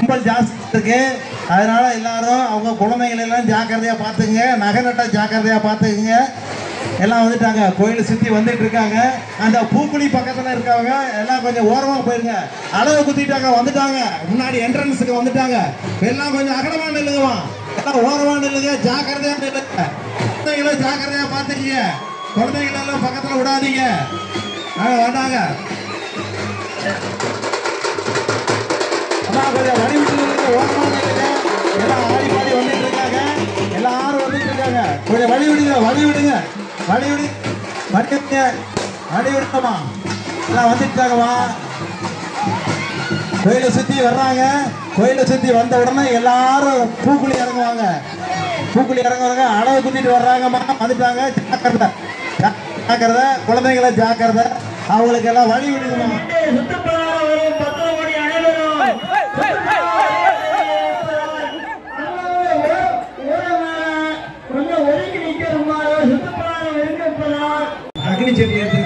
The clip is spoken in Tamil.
கும்பல் ஜாஸ்தி இருக்கு அதனால எல்லாரும் அவங்க குழந்தைகளை எல்லாம் ஜாக்கிரதையா பார்த்துக்குங்க நகை நட்டா ஜாக்கிரதையா பார்த்துக்குங்க எல்லாம் வந்துட்டாங்க கோயிலை சுத்தி வந்துட்டு இருக்காங்க அந்த பூக்குழி பக்கத்துல இருக்கவங்க எல்லாம் கொஞ்சம் ஓரமா போயிருங்க அளவு குத்திட்டாங்க வந்துட்டாங்க முன்னாடி என்ட்ரன்ஸுக்கு வந்துட்டாங்க எல்லாம் கொஞ்சம் அகலமா நில்லுங்கம்மா எல்லாம் ஓரமா நில்லுங்க ஜாக்கிரதையா நில்லுங்க குழந்தைகளை ஜாக்கிரதையா பார்த்துக்கீங்க குழந்தைகளை எல்லாம் பக்கத்துல விடாதீங்க வாங்க வந்தாங்க அம்மா கொஞ்சம் வழி விட்டு நில்லுங்க, ஓரமா நில்லுங்க. எல்லாம் ஆடி பாடி வந்துட்டு இருக்காங்க எல்லாரும் வந்துட்டு இருக்காங்க கொஞ்சம் வழி விடுங்க வழி விடுங்க வழி விடு வழி விடுங்க வழி விடுங்கம்மா எல்லாம் வந்துட்டாங்கம்மா கோயிலை சுத்தி வர்றாங்க கோயிலை சுத்தி வந்த உடனே எல்லாரும் பூக்குழி இறங்குவாங்க பூக்குழி இறங்குவாங்க அளவு குத்திட்டு வர்றாங்கம்மா வந்துட்டாங்க ஜாக்கிரதை ஜா- ஜாக்கிரதை குழந்தைங்களை ஜாக்கிரதை அவங்களுக்கு எல்லாம் வழி விடுங்கம்மா சுத்தப்படாத வரும் பத்திரப்படி அனைவரும் கொஞ்சம் ஒதுக்கி நிற்கிறோம் சுத்தப்படாத இருக்கப்படாத அக்னி செடி எடுத்து